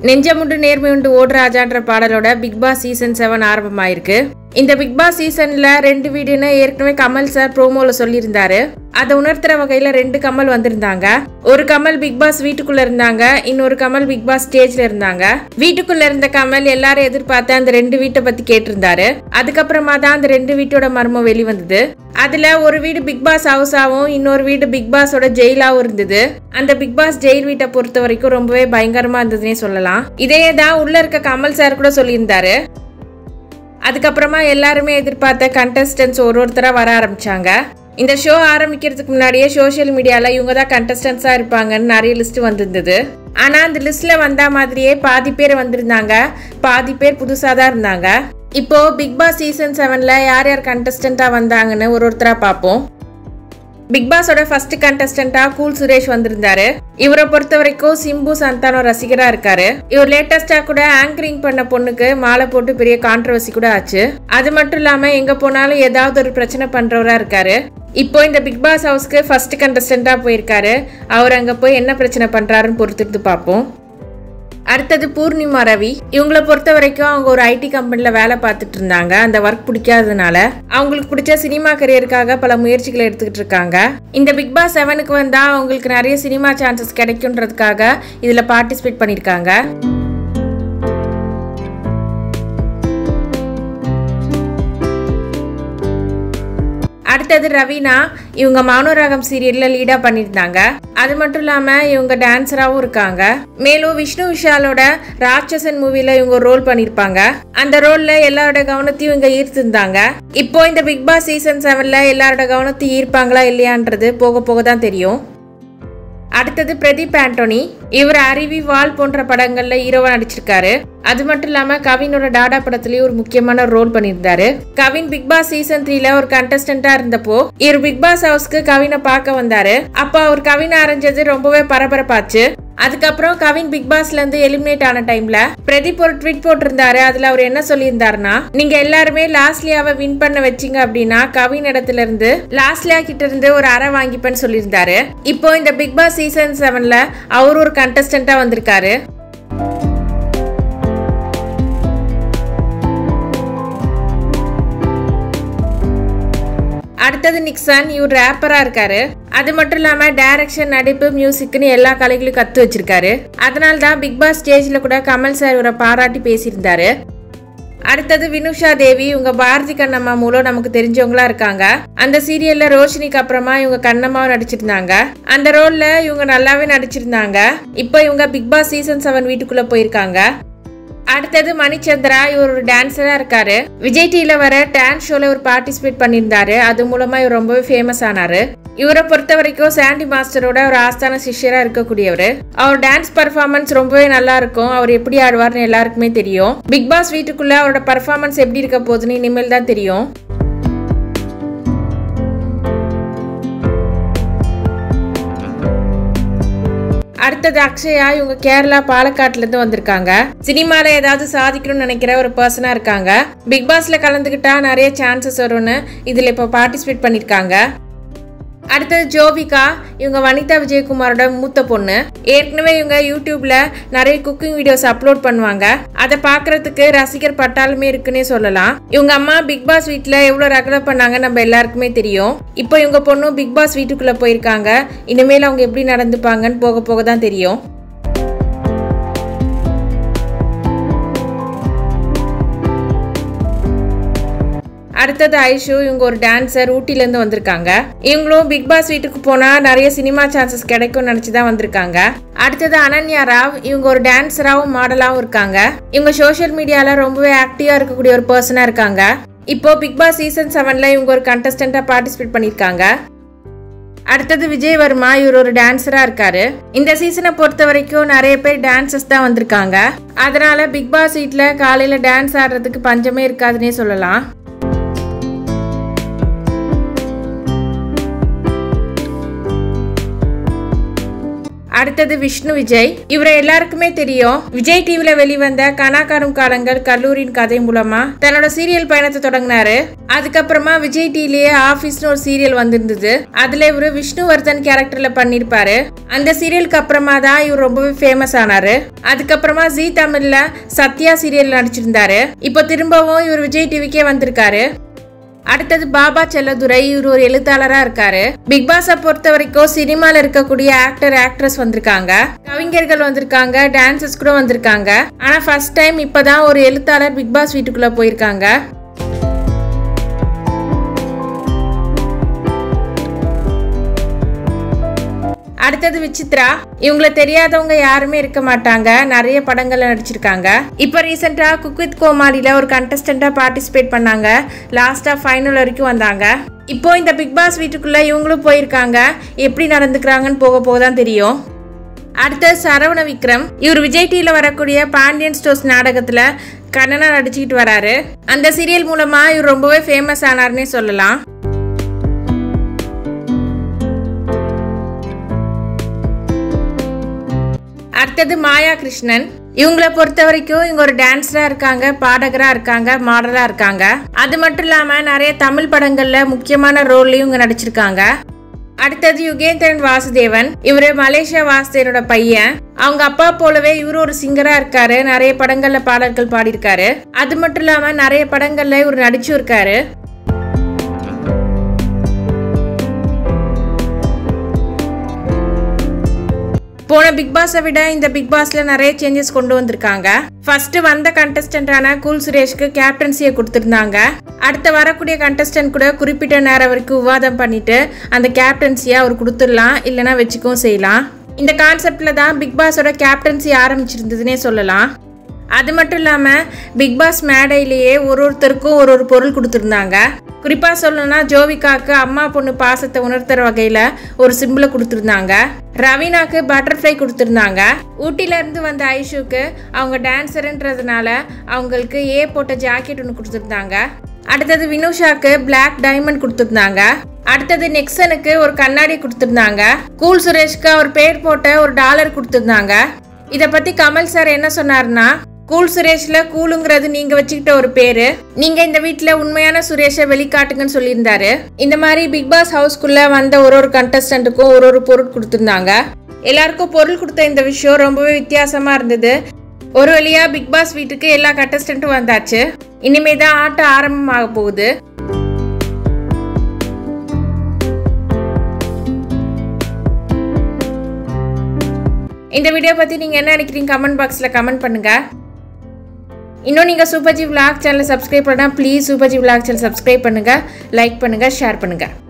நெஞ்சமுண்டு நேர்மை உண்டு ஓடுராஜான்ற பாடலோட பிக் பாஸ் சீசன் செவன் ஆரம்பமாயிருக்கு இந்த பிக் பாஸ் சீசன்ல ரெண்டு வீடுன்னு ஏற்கனவே கமல் சார் ப்ரோமோல சொல்லியிருந்தாரு அதை உணர்த்துற வகையில ரெண்டு கமல் வந்திருந்தாங்க ஒரு கமல் பிக் பாஸ் வீட்டுக்குள்ள இருந்தாங்க இன்னொரு கமல் பிக் பாஸ் ஸ்டேஜ்ல இருந்தாங்க வீட்டுக்குள்ள இருந்த கமல் எல்லாரும் எதிர்பார்த்த அந்த ரெண்டு வீட்டை பத்தி கேட்டிருந்தாரு அதுக்கப்புறமா தான் அந்த ரெண்டு வீட்டோட மர்மம் வெளிவந்தது அதுல ஒரு வீடு பிக் பாஸ் ஹவுஸாவும் இன்னொரு வீடு பிக் பாஸோட ஜெயிலாவும் இருந்தது அந்த பிக் பாஸ் ஜெயில் வீட்டை பொறுத்த வரைக்கும் ரொம்பவே பயங்கரமா இருந்ததுன்னே சொல்லலாம் இதே தான் உள்ள இருக்க கமல் சார் கூட சொல்லியிருந்தாரு அதுக்கப்புறமா எல்லாருமே எதிர்பார்த்த கண்டஸ்டன்ஸ் ஒரு ஒருத்தராக வர ஆரம்பிச்சாங்க இந்த ஷோ ஆரம்பிக்கிறதுக்கு முன்னாடியே சோஷியல் மீடியாவில் இவங்க தான் கண்டஸ்டன்ஸாக இருப்பாங்கன்னு நிறைய லிஸ்ட் வந்திருந்தது ஆனால் அந்த லிஸ்ட்டில் வந்த மாதிரியே பாதி பேர் வந்திருந்தாங்க பாதி பேர் புதுசாக தான் இருந்தாங்க இப்போ பிக் பாஸ் சீசன் செவனில் யார் யார் கண்டஸ்டண்ட்டாக வந்தாங்கன்னு ஒரு ஒருத்தராக பார்ப்போம் பிக் பாஸோட ஃபர்ஸ்ட் கண்டஸ்டண்டா கூல் சுரேஷ் வந்திருந்தாரு இவரை பொறுத்த வரைக்கும் சிம்பு சந்தானம் ரசிகரா இருக்காரு இவர் லேட்டஸ்டா கூட ஆங்கரிங் பண்ண பொண்ணுக்கு மாலை போட்டு பெரிய கான்ட்ரவர்சி கூட ஆச்சு அது மட்டும் இல்லாம எங்க போனாலும் ஏதாவது ஒரு பிரச்சனை பண்றவரா இருக்காரு இப்போ இந்த பிக் பாஸ் ஹவுஸ்க்கு ஃபர்ஸ்ட் கண்டஸ்டண்டா போயிருக்காரு அவர் அங்க போய் என்ன பிரச்சனை பண்றாருன்னு பொறுத்திருந்து பார்ப்போம் அடுத்தது பூர்ணிமா ரவி இவங்கள பொறுத்த வரைக்கும் அவங்க ஒரு ஐடி கம்பெனியில் வேலை பார்த்துட்டு இருந்தாங்க அந்த ஒர்க் பிடிக்காததுனால அவங்களுக்கு பிடிச்ச சினிமா கரியருக்காக பல முயற்சிகளை எடுத்துக்கிட்டு இருக்காங்க இந்த பிக் பாஸ் செவனுக்கு வந்தால் அவங்களுக்கு நிறைய சினிமா சான்சஸ் கிடைக்குன்றதுக்காக இதில் பார்ட்டிசிபேட் பண்ணியிருக்காங்க அடுத்தது ரவீனா இவங்க மௌனராகம் சீரியல்ல லீடா பண்ணியிருந்தாங்க அது மட்டும் இல்லாம இவங்க டான்சராகவும் இருக்காங்க மேலும் விஷ்ணு விஷாலோட ராட்சசன் மூவில இவங்க ரோல் பண்ணியிருப்பாங்க அந்த ரோல்ல எல்லாரோட கவனத்தையும் இவங்க ஈர்த்திருந்தாங்க இப்போ இந்த பிக் பாஸ் சீசன் செவன்ல எல்லாரோட கவனத்தையும் ஈர்ப்பாங்களா இல்லையான்றது போக போக தான் தெரியும் அடுத்தது பிரதீப் ஆண்டோனி இவர் அருவி வால் போன்ற படங்கள்ல ஹீரோவா நடிச்சிருக்காரு அது மட்டும் இல்லாம கவினோட டாடா படத்துலயும் ஒரு முக்கியமான ரோல் பண்ணியிருந்தாரு கவின் பிக் பாஸ் சீசன் த்ரீல ஒரு கண்டஸ்டண்டா இருந்தப்போ இவர் பிக் பாஸ் ஹவுஸ்க்கு கவினை பார்க்க வந்தாரு அப்போ அவர் கவினை அரைஞ்சது ரொம்பவே பரபரப்பாச்சு அதுக்கப்புறம் கவின் பிக் பாஸ்ல இருந்து எலிமினேட் ஆன டைம்ல பிரதீப் ஒரு ட்வீட் போட்டிருந்தாரு அதுல அவர் என்ன சொல்லியிருந்தாருன்னா நீங்க எல்லாருமே லாஸ்ட்லியாவை வின் பண்ண வச்சீங்க அப்படின்னா கவின் இடத்துல இருந்து லாஸ்ட்லியா கிட்ட இருந்து ஒரு அறை வாங்கிப்பேன்னு சொல்லியிருந்தாரு இப்போ இந்த பிக் பாஸ் சீசன் செவன்ல அவர் ஒரு கண்டஸ்டண்டா வந்திருக்காரு அடுத்தது நிக்சன் இவர் ரேப்பரா இருக்காரு அது மட்டும் இல்லாம டைரக்ஷன் நடிப்பு மியூசிக்னு எல்லா கலைகளையும் கத்து வச்சிருக்காரு அதனால தான் பிக் பாஸ் ஸ்டேஜ்ல கூட கமல் சார் இவரை பாராட்டி பேசியிருந்தாரு அடுத்தது வினுஷா தேவி இவங்க பாரதி கண்ணம்மா மூலம் நமக்கு தெரிஞ்சவங்களா இருக்காங்க அந்த சீரியல்ல ரோஷினிக்கு அப்புறமா இவங்க கண்ணம்மாவும் நடிச்சிருந்தாங்க அந்த ரோல்ல இவங்க நல்லாவே நடிச்சிருந்தாங்க இப்போ இவங்க பிக் பாஸ் சீசன் செவன் வீட்டுக்குள்ள போயிருக்காங்க அடுத்தது மணிச்சந்திரா இவர் ஒரு டான்ஸரா இருக்காரு விஜய் டிவில வர டான்ஸ் ஷோல ஒரு பார்ட்டிசிபேட் பண்ணியிருந்தாரு அது மூலமா இவர் ரொம்பவே ஃபேமஸ் ஆனாரு இவரை பொறுத்த வரைக்கும் சாண்டி மாஸ்டரோட ஒரு ஆஸ்தான சிஷ்யரா இருக்கக்கூடியவர் அவர் டான்ஸ் பர்ஃபார்மன்ஸ் ரொம்பவே நல்லா இருக்கும் அவர் எப்படி ஆடுவார்னு எல்லாருக்குமே தெரியும் பிக் பாஸ் வீட்டுக்குள்ள அவரோட பர்ஃபார்மன்ஸ் எப்படி இருக்க போகுதுன்னு இனிமேல் தான் தெரியும் அடுத்தது அக்ஷயா இவங்க கேரளா பாலக்காட்டுல இருந்து வந்திருக்காங்க சினிமால ஏதாவது சாதிக்கணும்னு நினைக்கிற ஒரு பர்சனா இருக்காங்க பிக் பாஸ்ல கலந்துக்கிட்டா நிறைய சான்சஸ் வரும்னு இதுல இப்போ பார்ட்டிசிபேட் பண்ணிருக்காங்க அடுத்தது ஜோபிகா இவங்க வனிதா விஜயகுமாரோட மூத்த பொண்ணு ஏற்கனவே இவங்க யூடியூப்ல நிறைய குக்கிங் வீடியோஸ் அப்லோட் பண்ணுவாங்க அதை பார்க்கறதுக்கு ரசிகர் பட்டாலுமே இருக்குன்னே சொல்லலாம் இவங்க அம்மா பிக் பாஸ் வீட்டில் எவ்வளோ ரகலை பண்ணாங்க நம்ம எல்லாருக்குமே தெரியும் இப்போ இவங்க பொண்ணும் பிக் பாஸ் வீட்டுக்குள்ள போயிருக்காங்க இனிமேல் அவங்க எப்படி நடந்துப்பாங்கன்னு போக போக தான் தெரியும் அடுத்தது ஐஷு இவங்க ஒரு டான்சர் ஊட்டிலேருந்து வந்திருக்காங்க இவங்களும் பிக் பாஸ் வீட்டுக்கு போனால் நிறைய சினிமா சான்சஸ் கிடைக்கும்னு நினச்சி தான் வந்திருக்காங்க அடுத்தது அனன்யா ராவ் இவங்க ஒரு டான்ஸராகவும் மாடலாகவும் இருக்காங்க இவங்க சோஷியல் மீடியாவில் ரொம்பவே ஆக்டிவாக இருக்கக்கூடிய ஒரு பர்சனாக இருக்காங்க இப்போ பிக் பாஸ் சீசன் செவனில் இவங்க ஒரு கண்டஸ்டண்ட்டாக பார்ட்டிசிபேட் பண்ணியிருக்காங்க அடுத்தது விஜய் வர்மா இவர் ஒரு டான்ஸரா இருக்காரு இந்த சீசனை பொறுத்த வரைக்கும் நிறைய பேர் டான்சஸ் தான் வந்திருக்காங்க அதனால பிக் பாஸ் வீட்ல காலையில டான்ஸ் ஆடுறதுக்கு பஞ்சமே இருக்காதுன்னே சொல்லலாம் அடுத்தது விஷ்ணு விஜய் இவரை எல்லாருக்குமே தெரியும் விஜய் டிவில வெளிவந்த கனாக்காரும் காலங்கள் கல்லூரியின் கதை மூலமா தன்னோட சீரியல் பயணத்தை தொடங்கினாரு அதுக்கப்புறமா விஜய் டிவிலேயே ஆபீஸ்னு ஒரு சீரியல் வந்திருந்தது அதுல இவரு விஷ்ணுவர்தன் கேரக்டர்ல பண்ணிருப்பாரு அந்த சீரியலுக்கு அப்புறமா தான் இவர் ரொம்பவே ஃபேமஸ் ஆனாரு அதுக்கப்புறமா ஜி தமிழ்ல சத்யா சீரியல் நடிச்சிருந்தாரு இப்போ திரும்பவும் இவர் விஜய் டிவிக்கே வந்திருக்காரு அடுத்தது பாபா செல்லதுரை இவர் ஒரு எழுத்தாளரா இருக்காரு பிக் பாஸை பொறுத்த வரைக்கும் சினிமால இருக்கக்கூடிய ஆக்டர் ஆக்ட்ரஸ் வந்திருக்காங்க கவிஞர்கள் வந்திருக்காங்க டான்சர்ஸ் கூட வந்திருக்காங்க ஆனா ஃபர்ஸ்ட் டைம் இப்பதான் ஒரு எழுத்தாளர் பிக் பாஸ் வீட்டுக்குள்ள போயிருக்காங்க அடுத்தது விசித்ரா இவங்கள தெரியாதவங்க யாருமே இருக்க மாட்டாங்க நிறைய படங்கள்ல நடிச்சிருக்காங்க இப்போ ரீசெண்டா குக் வித் கோமாளில ஒரு கண்டஸ்டண்டா பார்ட்டிசிபேட் பண்ணாங்க லாஸ்டா ஃபைனல் வரைக்கும் வந்தாங்க இப்போ இந்த பிக் பாஸ் வீட்டுக்குள்ள இவங்களும் போயிருக்காங்க எப்படி நடந்துக்கிறாங்கன்னு போக போக தான் தெரியும் அடுத்தது சரவண விக்ரம் இவர் விஜய் டிவியில் வரக்கூடிய பாண்டியன் ஸ்டோர்ஸ் நாடகத்தில் கண்ணனா நடிச்சுக்கிட்டு வராரு அந்த சீரியல் மூலமா இவர் ரொம்பவே ஃபேமஸ் ஆனார்னே சொல்லலாம் அடுத்தது மாயா கிருஷ்ணன் இவங்கள பொறுத்த வரைக்கும் இவங்க ஒரு டான்ஸரா இருக்காங்க பாடகரா இருக்காங்க மாடலா இருக்காங்க அது மட்டும் இல்லாம நிறைய தமிழ் படங்கள்ல முக்கியமான ரோல்லையும் இவங்க நடிச்சிருக்காங்க அடுத்தது யுகேந்திரன் வாசுதேவன் இவரு மலேசியா வாசுதேவனோட பையன் அவங்க அப்பா போலவே இவரு ஒரு சிங்கரா இருக்காரு நிறைய படங்கள்ல பாடல்கள் பாடியிருக்காரு அது மட்டும் இல்லாம நிறைய படங்கள்ல இவர் நடிச்சும் இருக்காரு போன பிக் பாஸை விட இந்த பிக் பாஸ்ல நிறைய சேஞ்சஸ் கொண்டு வந்திருக்காங்க ஃபர்ஸ்ட் வந்த கண்டஸ்டன்டான கூல் சுரேஷ்க்கு கேப்டன்சியை கொடுத்துருந்தாங்க அடுத்த வரக்கூடிய கண்டஸ்டன்ட் கூட குறிப்பிட்ட நேரம் வரைக்கும் விவாதம் பண்ணிட்டு அந்த கேப்டன்சியை அவர் கொடுத்துடலாம் இல்லைன்னா வச்சுக்கவும் செய்யலாம் இந்த கான்செப்ட்ல தான் பிக் பாஸோட கேப்டன்சி ஆரம்பிச்சிருந்ததுன்னே சொல்லலாம் அது மட்டும் இல்லாமல் பிக் பாஸ் மேடையிலேயே ஒரு ஒருத்தருக்கும் ஒரு ஒரு பொருள் கொடுத்துருந்தாங்க குறிப்பாக சொல்லணும்னா ஜோவிகாக்கு அம்மா பொண்ணு பாசத்தை உணர்த்துற வகையில் ஒரு சிம்பிளை கொடுத்துருந்தாங்க ரவீனாக்கு பட்டர்ஃப்ளை கொடுத்துருந்தாங்க ஊட்டிலேருந்து வந்த ஐஷுக்கு அவங்க டான்ஸருன்றதுனால அவங்களுக்கு ஏ போட்ட ஜாக்கெட் ஒன்று கொடுத்துருந்தாங்க அடுத்தது வினுஷாக்கு பிளாக் டைமண்ட் கொடுத்துருந்தாங்க அடுத்தது நெக்ஸனுக்கு ஒரு கண்ணாடி கொடுத்துருந்தாங்க கூல் சுரேஷ்க்கு அவர் பேர் போட்ட ஒரு டாலர் கொடுத்துருந்தாங்க இதை பற்றி கமல் சார் என்ன சொன்னார்னா கூல் சுரேஷ்ல கூலுங்கிறது நீங்க வச்சுக்கிட்ட ஒரு பேரு நீங்க இந்த வீட்ல உண்மையான சுரேஷை வெளிக்காட்டுங்கன்னு சொல்லியிருந்தாரு இந்த மாதிரி பிக் பாஸ் ஹவுஸ்க்குள்ள வந்த ஒரு ஒரு கண்டஸ்டன்ட்டுக்கும் ஒரு ஒரு பொருள் கொடுத்துருந்தாங்க எல்லாருக்கும் பொருள் கொடுத்த இந்த விஷயம் ரொம்பவே வித்தியாசமா இருந்தது ஒரு வழியா பிக் பாஸ் வீட்டுக்கு எல்லா கண்டஸ்டன்ட்டும் வந்தாச்சு இனிமே தான் ஆட்டம் ஆரம்பமாக போகுது இந்த வீடியோ பற்றி நீங்கள் என்ன நினைக்கிறீங்க கமெண்ட் பாக்ஸில் கமெண்ட் பண்ணுங்கள் இன்னும் நீங்கள் சூப்பர்ஜி விளாக் சேனலை சப்ஸ்கிரைப் பண்ணால் ப்ளீஸ் சூப்பர்ஜி விளாக் சேனல் சப்ஸ்கிரைப் பண்ணுங்கள் லைக் பண்ணுங்கள் ஷேர் பண்ணுங்கள்